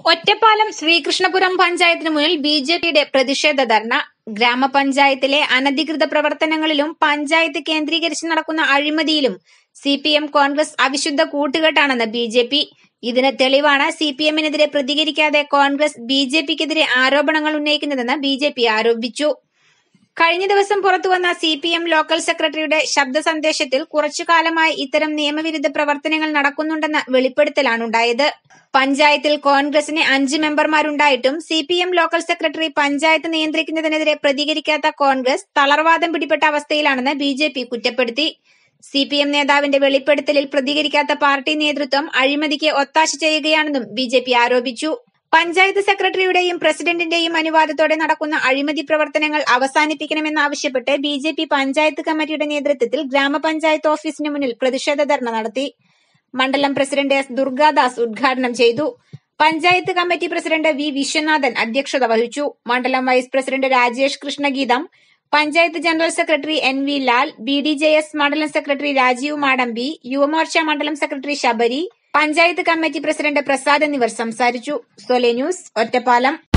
ഒറ്റപ്പാലം ശ്രീകൃഷ്ണപുരം പഞ്ചായത്തിന് മുന്നിൽ B J പിയുടെ പ്രതിഷേധ ധർണ ഗ്രാമപഞ്ചായത്തിലെ അനധികൃത പ്രവർത്തനങ്ങളിലും പഞ്ചായത്ത് കേന്ദ്രീകരിച്ച് നടക്കുന്ന അഴിമതിയിലും സി പി എം കോൺഗ്രസ് അവിശുദ്ധ കൂട്ടുകെട്ടാണെന്ന് ബി ജെ പി ഇതിന് തെളിവാണ് സി പി എമ്മിനെതിരെ പ്രതികരിക്കാതെ കോൺഗ്രസ് ബി ജെ പിക്കെതിരെ ആരോപണങ്ങൾ ഉന്നയിക്കുന്നതെന്ന് ബി ജെ പി ആരോപിച്ചു കഴിഞ്ഞ ദിവസം പുറത്തുവന്ന സി പി എം ലോക്കൽ സെക്രട്ടറിയുടെ ശബ്ദ സന്ദേശത്തിൽ കുറച്ചു കാലമായി ഇത്തരം നിയമവിരുദ്ധ പ്രവർത്തനങ്ങൾ നടക്കുന്നുണ്ടെന്ന വെളിപ്പെടുത്തലാണുണ്ടായത് പഞ്ചായത്തിൽ കോൺഗ്രസിന് അഞ്ച് മെമ്പർമാരുണ്ടായിട്ടും C P M local secretary panchayat നിയന്ത്രിക്കുന്നതിനെതിരെ പ്രതികരിക്കാത്ത കോൺഗ്രസ് തളർവാദം പിടിപെട്ട അവസ്ഥയിലാണെന്ന് ബി ജെ പി കുറ്റപ്പെടുത്തി സി പി എം നേതാവിന്റെ വെളിപ്പെടുത്തലിൽ പ്രതികരിക്കാത്ത പാർട്ടി നേതൃത്വം അഴിമതിക്ക് ഒത്താശ ചെയ്യുകയാണെന്നും ബി ജെ പി ആരോപിച്ചു പഞ്ചായത്ത് സെക്രട്ടറിയുടെയും പ്രസിഡന്റിന്റെയും അനുവാദത്തോടെ നടക്കുന്ന അഴിമതി പ്രവർത്തനങ്ങൾ അവസാനിപ്പിക്കണമെന്നാവശ്യപ്പെട്ട് ബി ജെ പി പഞ്ചായത്ത് കമ്മിറ്റിയുടെ നേതൃത്വത്തിൽ ഗ്രാമപഞ്ചായത്ത് ഓഫീസിന് മുന്നിൽ പ്രതിഷേധ ധർണ നടത്തി മണ്ഡലം പ്രസിഡന്റ് എസ് ദുർഗാദാസ് ഉദ്ഘാടനം ചെയ്തു panchayat committee president V Viswanathan അധ്യക്ഷത വഹിച്ചു മണ്ഡലം vice president Rajesh Krishnageetham panchayat general secretary N V Lal B D J S മണ്ഡലം സെക്രട്ടറി രാജീവ് മാടമ്പി യുവമോർച്ച മണ്ഡലം secretary Sabari panchayat committee president Prasad എന്നിവർ സംസാരിച്ചു സൊലെ ന്യൂസ് ഒറ്റപ്പാലം